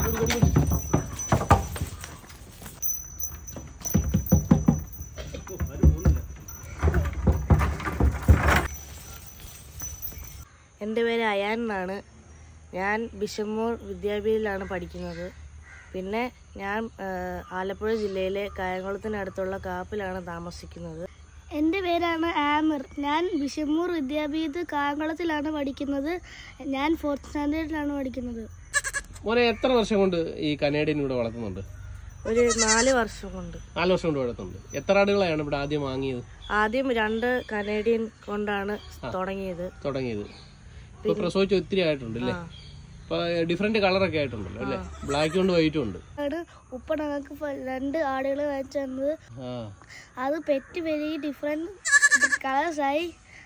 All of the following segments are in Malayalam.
എൻ്റെ പേര് അയാൻ എന്നാണ് ഞാൻ ബിഷമൂർ വിദ്യാപീഠിലാണ് പഠിക്കുന്നത് പിന്നെ ഞാൻ ആ, ആലപ്പുഴ ജില്ലയിലെ കായംകുളത്തിനടുത്തുള്ള കാപ്പിലാണ് താമസിക്കുന്നത് എൻ്റെ പേരാണ് ആമിർ ഞാൻ ബിഷമൂർ വിദ്യാപീഠ കായംകുളത്തിലാണ് പഠിക്കുന്നത് ഞാൻ ഫോർത്ത് സ്റ്റാൻഡേർഡിലാണ് പഠിക്കുന്നത് മോനെ എത്ര വർഷം കൊണ്ട് ഈ കനേഡിയൻ ഇവിടെ വളർത്തുന്നുണ്ട് ഒരു നാല് വർഷം കൊണ്ട് നാല് വർഷം കൊണ്ട് വളർത്തുന്നുണ്ട് എത്ര ആടുകളെയാണ് ഇവിടെ ആദ്യം വാങ്ങിയത് ആദ്യം രണ്ട് കനേഡിയൻ കൊണ്ടാണ് തുടങ്ങിയത് തുടങ്ങിയത് ഇപ്പൊ പ്രസവിച്ച് ഒത്തിരി ആയിട്ടുണ്ട് അല്ലേ ഇപ്പൊ ഡിഫറെന്റ് കളറൊക്കെ ആയിട്ടുണ്ടല്ലോ അല്ലേ ബ്ലാക്കും ഉണ്ട് വൈറ്റും ഉണ്ട് ആണ് ഉപ്പ ഞങ്ങൾക്ക് ഇപ്പൊ രണ്ട് ആടുകൾ വാങ്ങിച്ചു തന്നത് ആ അത് പെറ്റ് പെരുകി ഡിഫറെൻറ്റ് കളേഴ്സായി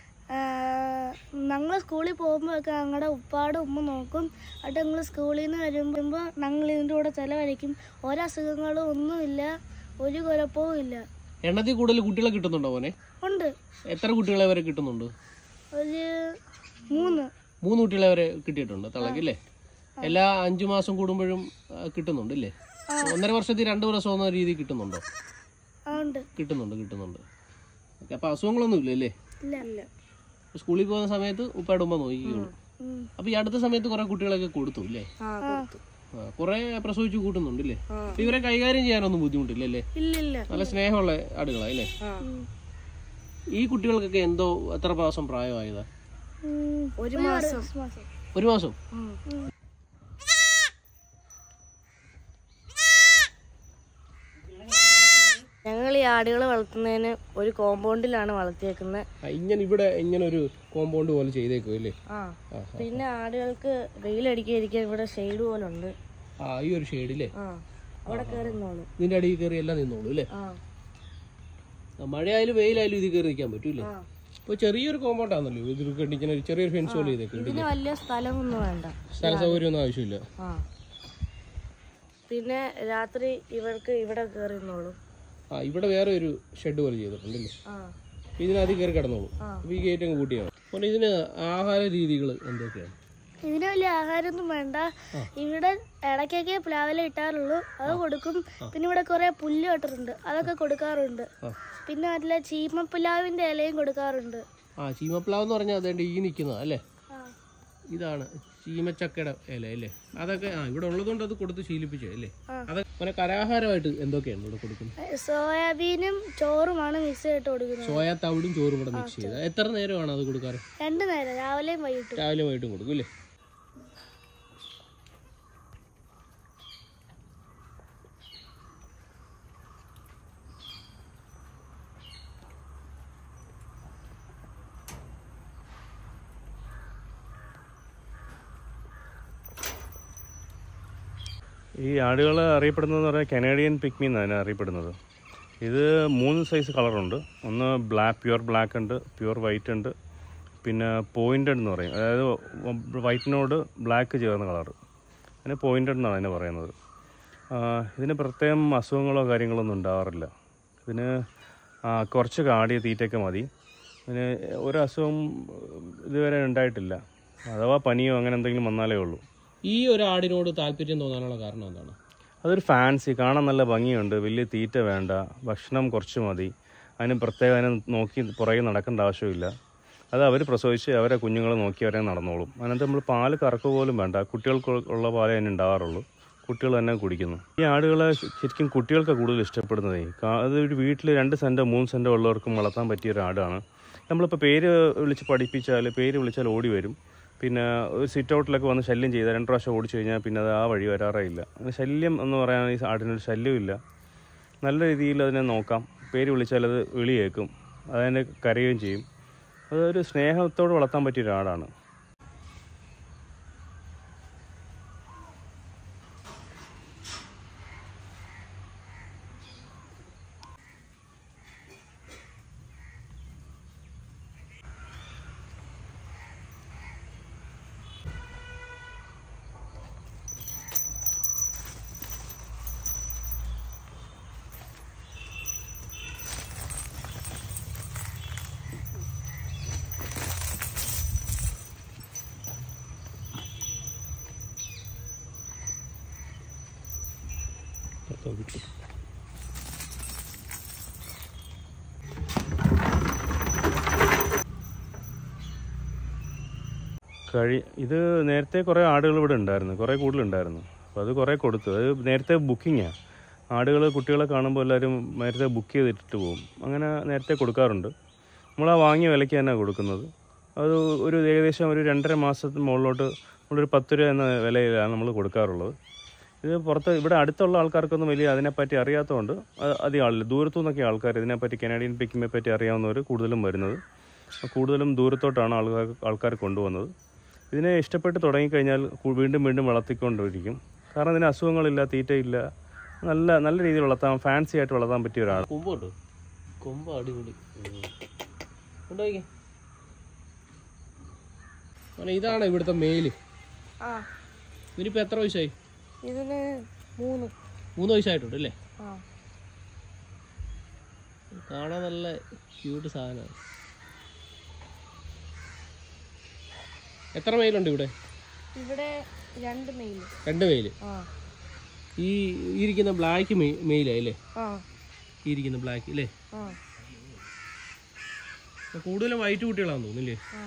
ഞങ്ങൾ സ്കൂളിൽ പോകുമ്പോഴൊക്കെ ഞങ്ങളുടെ ഉപ്പാട് ഉമ്മ നോക്കും എന്നിട്ട് ഞങ്ങൾ സ്കൂളിൽ നിന്ന് വരുമ്പോൾ ഞങ്ങൾ ഇതിൻ്റെ കൂടെ ചിലവഴിക്കും ഒരസുഖങ്ങളും ഒന്നുമില്ല ഒരു കുഴപ്പവും ഇല്ല എണ്ണത്തിൽ കൂടുതൽ കുട്ടികളെ കിട്ടുന്നുണ്ടോ മോനെ ഉണ്ട് എത്ര കുട്ടികളെ വരെ കിട്ടുന്നുണ്ട് ഒരു മൂന്ന് മൂന്ന് കുട്ടികളെ വരെ കിട്ടിയിട്ടുണ്ട് തളക്കില്ലേ എല്ലാ അഞ്ചു മാസം കൂടുമ്പോഴും ആ, കിട്ടുന്നുണ്ട് അല്ലേ ഒന്നര വർഷത്തിൽ രണ്ട് വർഷം എന്ന രീതി കിട്ടുന്നുണ്ടോ ആ ഉണ്ട് കിട്ടുന്നുണ്ട് കിട്ടുന്നുണ്ട് ഓക്കെ അപ്പൊ അസുഖങ്ങളൊന്നും ഇല്ല അല്ലേ ഇല്ല ഇല്ല സ്കൂളിൽ പോകുന്ന സമയത്ത് ഉപ്പയുടെ ഉമ്മ നോക്കിക്കോളൂ ഉം. അപ്പൊ ഈ അടുത്ത സമയത്ത് കുറെ കുട്ടികളൊക്കെ കൊടുത്തു അല്ലേ ആ കൊടുത്തു ആ, കുറെ പ്രസവിച്ച് കൂട്ടുന്നുണ്ട് അല്ലേ അപ്പൊ ഇവരെ കൈകാര്യം ചെയ്യാനൊന്നും ബുദ്ധിമുട്ടില്ല അല്ലേ ഇല്ല ഇല്ല നല്ല സ്നേഹമുള്ള ആടുകളാ അല്ലേ ആ ഈ കുട്ടികൾക്കൊക്കെ എന്തോ എത്ര മാസം പ്രായമായതാ ഉം. ഒരു മാസം മാസം ഒരു മാസം ഉം. ഞങ്ങൾ ഈ ആടുകളെ വളർത്തുന്നതിന് ഒരു കോമ്പൗണ്ടിലാണ് വളർത്തിയേക്കുന്നത് ആ, ഇങ്ങനെ ഇവിടെ ഇങ്ങനെ ഒരു കോമ്പൗണ്ട് പോലെ ചെയ്തേക്കും അല്ലേ ആ ആ, പിന്നെ ആടുകൾക്ക് വെയിലടിക്കാതിരിക്കാൻ ഇവിടെ ഷെയ്ഡ് പോലെ ഉണ്ട് ആ ഈ ഒരു ഷെയ്ഡില്ലേ ആ അവിടെ കയറി നിന്നോളൂ ഇതിന്റെ അടിയിൽ കയറി എല്ലാം നിന്നോളൂ അല്ലേ ആ ആ, മഴയായാലും വെയിലായാലും ഇത് കയറി നിൽക്കാൻ പറ്റൂലേ ആ ഇപ്പൊ ചെറിയൊരു കോമ്പൗണ്ട് ആണല്ലോ ഇത് കണ്ടിങ്ങനെ ഒരു ചെറിയൊരു ഫെൻസ് പോലെ ചെയ്തേക്കും ഇതിന് വലിയ സ്ഥലമൊന്നും വേണ്ട സ്ഥല സൗകര്യം ഒന്നും ആവശ്യമില്ല ആ പിന്നെ രാത്രി ഇവർക്ക് ഇവിടെ കയറി നിന്നോളൂ ആ ഇവിടെ വേറെ ഒരു ഷെഡ് പോലെ ചെയ്തിട്ടുണ്ടല്ലേ ആ ഇതിനകത്ത് കയറി കിടന്നോളൂ ആ. അപ്പൊ ഈ ഗേറ്റ് അങ്ങ് കൂട്ടിയാണ് അപ്പോൾ ഇതിന് ആഹാര രീതികൾ എന്തൊക്കെയാണ് ഇതിന് വലിയ ആഹാരമൊന്നും വേണ്ട ഇവിടെ ഇടയ്ക്കൊക്കെ പ്ലാവില ഇട്ടാറുള്ളൂ അത് കൊടുക്കും പിന്നെ ഇവിടെ കുറെ പുല്ല് കെട്ടിട്ടുണ്ട് അതൊക്കെ കൊടുക്കാറുണ്ട് ആ. പിന്നെ അതിലെ ചീമപ്പുലാവിന്റെ ഇലയും കൊടുക്കാറുണ്ട് ആ ചീമപ്ലാവ് എന്ന് പറഞ്ഞാൽ അതേണ്ട ഈ നിൽക്കുന്നത് അല്ലേ ആ. ഇതാണ് ചീമച്ചക്കയുടെ ഇല അല്ലേ അതൊക്കെ ആ ഇവിടെ ഉള്ളതുകൊണ്ട് അത് കൊടുത്ത് ശീലിപ്പിച്ചേ അല്ലേ ആ. അത് പിന്നെ കരാഹാരമായിട്ട് എന്തൊക്കെയാണ് ഇവിടെ കൊടുക്കുന്നത് സോയാബീനും ചോറുമാണ് മിക്സ് ചെയ്തിട്ട് കൊടുക്കുന്നത് സോയാ തവിടും ചോറും കൂടെ മിക്സ് ചെയ്ത് എത്ര നേരമാണ് അത് കൊടുക്കാറ് രണ്ടു നേരം രാവിലെയും വൈകിട്ടും രാവിലെ വൈകിട്ടും കൊടുക്കും അല്ലേ ഈ ആടുകൾ അറിയപ്പെടുന്നതെന്ന് പറഞ്ഞാൽ കനേഡിയൻ പിക്മി എന്നാണ് അറിയപ്പെടുന്നത് ഇത് മൂന്ന് സൈസ് കളറുണ്ട് ഒന്ന് ബ്ലാക്ക് പ്യുവർ ബ്ലാക്ക് ഉണ്ട് പ്യുവർ വൈറ്റ് ഉണ്ട് പിന്നെ പോയിൻറ്റഡ് എന്ന് പറയും അതായത് വൈറ്റിനോട് ബ്ലാക്ക് ചേർന്ന കളർ അതിന് പോയിൻറ്റഡ് എന്നാണ് അതിനെ പറയുന്നത് ആ, ഇതിന് പ്രത്യേകം അസുഖങ്ങളോ കാര്യങ്ങളോ ഒന്നും ഉണ്ടാവാറില്ല ഇതിന് ആ, കുറച്ച് കാടിയ തീറ്റയൊക്കെ മതി ഇതിന് ഒരു അസുഖം ഇതുവരെ ഉണ്ടായിട്ടില്ല അഥവാ പനിയോ അങ്ങനെ എന്തെങ്കിലും വന്നാലേ ഉള്ളൂ ഈ ഒരു ആടിനോട് താല്പര്യം തോന്നാനുള്ള കാരണം എന്താണ് അതൊരു ഫാൻസി കാണാൻ നല്ല ഭംഗിയുണ്ട് വലിയ തീറ്റ വേണ്ട ഭക്ഷണം കുറച്ച് മതി അതിന് പ്രത്യേകം അതിനെ നോക്കി പുറകെ നടക്കേണ്ട ആവശ്യമില്ല അത് അവർ പ്രസവിച്ച് അവരെ കുഞ്ഞുങ്ങളെ നോക്കി അവരെ നടന്നോളും അതിനകത്ത് നമ്മൾ പാല് കറക്കുക പോലും വേണ്ട കുട്ടികൾക്ക് ഉള്ള പാലേ അതിന് ഉണ്ടാവാറുള്ളൂ കുട്ടികൾ തന്നെ കുടിക്കുന്നു ഈ ആടുകളെ ശരിക്കും കുട്ടികൾക്ക് കൂടുതൽ ഇഷ്ടപ്പെടുന്നതേ കാ- അത് ഒരു വീട്ടിൽ രണ്ട് സെൻറ്റോ മൂന്ന് സെൻറ്റോ ഉള്ളവർക്കും വളർത്താൻ പറ്റിയ ഒരു ആടാണ് നമ്മളിപ്പോൾ പേര് വിളിച്ച് പഠിപ്പിച്ചാൽ പേര് വിളിച്ചാൽ ഓടി വരും പിന്നെ ഒരു സിറ്റ് ഔട്ടിലൊക്കെ വന്ന് ശല്യം ചെയ്താൽ രണ്ട് പ്രാവശ്യം ഓടിച്ചു കഴിഞ്ഞാൽ പിന്നെ അത് ആ വഴി വരാറേ ഇല്ല അങ്ങനെ ശല്യം എന്ന് പറയാൻ ഈ ആടിനൊരു ശല്യമില്ല നല്ല രീതിയിൽ അതിനെ നോക്കാം പേര് വിളിച്ചാൽ അത് വിളി കേൾക്കും അതിനെ കരയുകയും ചെയ്യും അതൊരു സ്നേഹത്തോട് വളർത്താൻ പറ്റിയ ഒരാടാണ് മൊത്തം കിട്ടും കഴി ഇത് നേരത്തെ കുറേ ആടുകൾ ഇവിടെ ഉണ്ടായിരുന്നു കുറേ കൂടുതലുണ്ടായിരുന്നു അപ്പോൾ അത് കുറേ കൊടുത്തു അത് നേരത്തെ ബുക്കിങ്ങാണ് ആടുകൾ കുട്ടികളെ കാണുമ്പോൾ എല്ലാവരും നേരത്തെ ബുക്ക് ചെയ്തിട്ട് പോകും അങ്ങനെ നേരത്തെ കൊടുക്കാറുണ്ട് നമ്മൾ ആ വാങ്ങിയ വിലയ്ക്ക് തന്നെ കൊടുക്കുന്നത് അത് ഒരു ഏകദേശം ഒരു രണ്ടര മാസത്തിന് മുകളിലോട്ട് നമ്മളൊരു പത്ത് രൂപ എന്ന വിലയിലാണ് നമ്മൾ കൊടുക്കാറുള്ളത് ഇത് പുറത്ത് ഇവിടെ അടുത്തുള്ള ആൾക്കാർക്കൊന്നും വലിയ അതിനെപ്പറ്റി അറിയാത്തതുകൊണ്ട് അ- അധികം ആളില്ല ദൂരത്തു നിന്നൊക്കെ ആൾക്കാർ ഇതിനെപ്പറ്റി കനേഡിയൻ പിക്കിനെ പറ്റി അറിയാവുന്നവർ കൂടുതലും വരുന്നത് കൂടുതലും ദൂരത്തോട്ടാണ് ആൾക്കാർ ആൾക്കാർ കൊണ്ടുവന്നത് ഇതിനെ ഇഷ്ടപ്പെട്ട് തുടങ്ങിക്കഴിഞ്ഞാൽ കു- വീണ്ടും വീണ്ടും വളർത്തിക്കൊണ്ടിരിക്കും കാരണം ഇതിന് അസുഖങ്ങളില്ല തീറ്റയില്ല നല്ല നല്ല രീതിയിൽ വളർത്താൻ ഫാൻസി ആയിട്ട് വളർത്താൻ പറ്റിയ ഒരാൾ കൊമ്പുണ്ടോ കൊമ്പ് അടിപൊളി കൊണ്ടുപോയിക്കേ അങ്ങനെ ഇതാണ് ഇവിടുത്തെ മെയില് ആ ഇതിനിപ്പോ എത്ര വയസ്സായി ഇതിന് മൂന്ന് മൂന്ന് വയസ്സായിട്ടുണ്ട് അല്ലേ ആ കാണാൻ നല്ല ക്യൂട്ട് സാധനമാണ് എത്ര മെയിലുണ്ട് ഇവിടെ ഇവിടെ രണ്ട് മെയിൽ രണ്ട് മെയില് ആ ഈ ഈ ഇരിക്കുന്ന ബ്ലാക്ക് മെയിലാ അല്ലേ ആ ഈ ഇരിക്കുന്ന ബ്ലാക്ക് അല്ലേ ആ അപ്പൊ കൂടുതലും വൈറ്റ് കുട്ടികളാണെന്ന് തോന്നുന്നില്ലേ ആ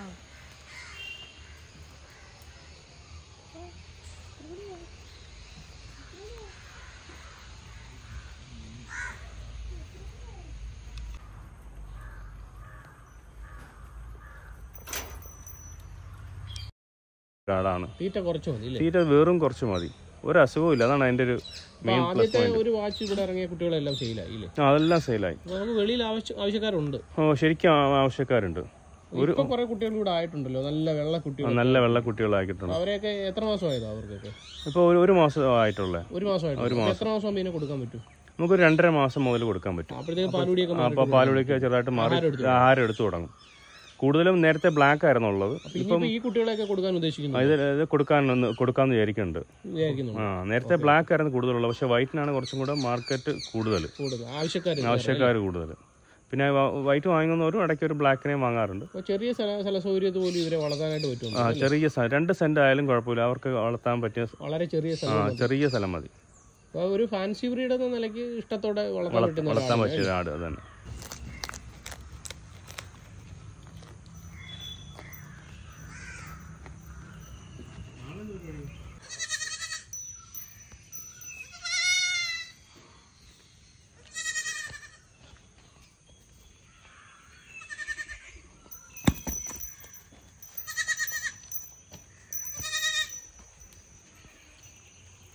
ഒരാളാണ് തീറ്റ കുറച്ച് മതി അല്ലേ തീറ്റ വെറും കുറച്ച് മതി ഒരു അസുഖവും ഇല്ല അതാണ് അതിൻ്റെ ഒരു അപ്പൊ മെയിൻ പ്ലസ് ആദ്യത്തെ പോയിന്റ് ഒരു വാച്ച് ഇവിടെ ഇറങ്ങിയ കുട്ടികളെല്ലാം സെയിലായി ഇല്ലേ ആ അതെല്ലാം സെയിലായി അപ്പൊ നമുക്ക് വെളിയിൽ ആവശ്യ ആവശ്യക്കാരുണ്ട് ഓ ശരിക്കും ആ- ആവശ്യക്കാരുണ്ട് ഇപ്പൊ കുറെ കുട്ടികൾ ഇവിടെ ആയിട്ടുണ്ടല്ലോ നല്ല വെള്ള കുട്ടികൾ നല്ല വെള്ള കുട്ടികളാക്കിയിട്ടുണ്ട് അവരെയൊക്കെ എത്ര മാസമായതോ അവർക്കൊക്കെ ഇപ്പോൾ ഒരു ഒരു മാസം ആയിട്ടുള്ള ഒരു മാസമായിട്ട് എത്ര മാസം ആകുമ്പോൾ ഇതിനെ കൊടുക്കാൻ പറ്റും നമുക്കൊരു രണ്ടര മാസം മുതൽ കൊടുക്കാൻ പറ്റും അപ്പോഴത്തേക്ക് പാലുടിയൊക്കെ അപ്പോൾ പാലുടിക്ക് ചെറുതായിട്ട് മാറി ആഹാരം എടുത്തു തുടങ്ങും കൂടുതലും നേരത്തെ ബ്ലാക്ക് ആയിരുന്നു ഉള്ളത് ഇനിയിപ്പോ ഈ കുട്ടികളെയൊക്കെ കൊടുക്കാൻ ഉദ്ദേശിക്കുന്നു ഇത് ഇത് കൊടുക്കാൻ ഒന്ന് കൊടുക്കാമെന്ന് വിചാരിക്കുന്നുണ്ട് വിചാരിക്കുന്നുണ്ട് ആ നേരത്തെ ബ്ലാക്ക് ആയിരുന്നു കൂടുതലുള്ളത് പക്ഷേ വൈറ്റിനാണ് കുറച്ചും കൂടെ മാർക്കറ്റ് കൂടുതൽ കൂടുതൽ ആവശ്യക്കാർ ആവശ്യക്കാർ കൂടുതൽ പിന്നെ വ- വൈറ്റ് വാങ്ങുന്നവരും ഇടയ്ക്ക് ഒരു ബ്ലാക്കിനെ വാങ്ങാറുണ്ട് അപ്പൊ ചെറിയ സ്ഥല സ്ഥല സൗകര്യത്തിൽ പോലും ഇവരെ വളർത്താനായിട്ട് പറ്റും ആ ചെറിയ സ്ഥലം രണ്ട് സെന്റ് ആയാലും കുഴപ്പമില്ല അവർക്ക് വളർത്താൻ പറ്റിയ സ്- വളരെ ചെറിയ ആ സ്ഥലം ചെറിയ സ്ഥലം മതി അപ്പൊ ഒരു ഫാൻസി ബ്രീഡ് എന്ന നിലയ്ക്ക് ഇഷ്ടത്തോടെ വളർത്താൻ വളർത്ത- പറ്റുന്ന വളർത്താൻ ഒരാളാണ്. പറ്റിയ ആട് അത് തന്നെ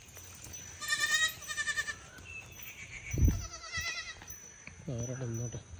ആ, ഒരെണ്ണം നിന്നോട്ടെ